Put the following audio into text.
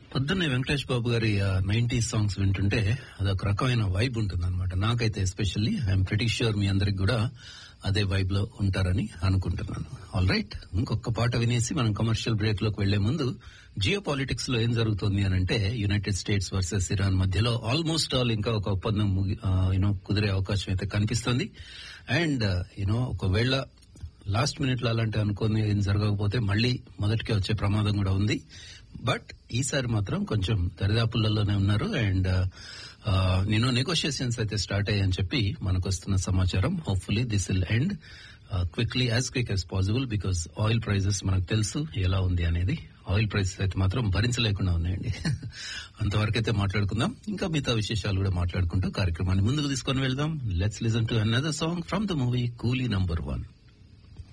పొద్దున్నే వెంకటేష్ బాబు గారి ninety songs వింటుంటే అదొక రకమైన వైబ్ ఉంటుంది అనమాట నాకైతే ఎస్పెషల్లీ ఐఎమ్ ప్రిటీ ష్యూర్ మీ అందరికి కూడా అదే వైబ్ లో ఉంటారని అనుకుంటున్నాను ఆల్ రైట్ ఇంకొక పాట వినేసి మనం కమర్షియల్ బ్రేక్ లోకి వెళ్లే ముందు జియో పాలిటిక్స్ లో ఏం జరుగుతుంది అని అంటే యునైటెడ్ స్టేట్స్ వర్సెస్ ఇరాన్ మధ్యలో ఆల్మోస్ట్ ఆల్ ఇంకా ఒక ఒప్పందం యూనో కుదిరే అవకాశం అయితే కనిపిస్తుంది అండ్ యూనో ఒకవేళ లాస్ట్ మినిట్ లో అలాంటి అనుకుని ఏం జరగకపోతే మళ్ళీ మొదటికే వచ్చే ప్రమాదం కూడా ఉంది బట్ ఈసారి మాత్రం కొంచెం దరిదాపులలోనే ఉన్నారు అండ్ నేను నెగోషియేషన్స్ అయితే స్టార్ట్ అయ్యాయని చెప్పి మనకు వస్తున్న సమాచారం hopefully this will end quickly as quick as possible because oil prices మనకు తెలుసు ఎలా ఉంది అనేది ఆయిల్ ప్రైసెస్ అయితే మాత్రం భరించలేకుండా ఉన్నాయండి అంతవరకు అయితే మాట్లాడుకుందాం ఇంకా మిగతా విశేషాలు కూడా మాట్లాడుకుంటూ కార్యక్రమాన్ని ముందుకు తీసుకొని వెళ్దాం let's listen to another song from the movie Coolie number one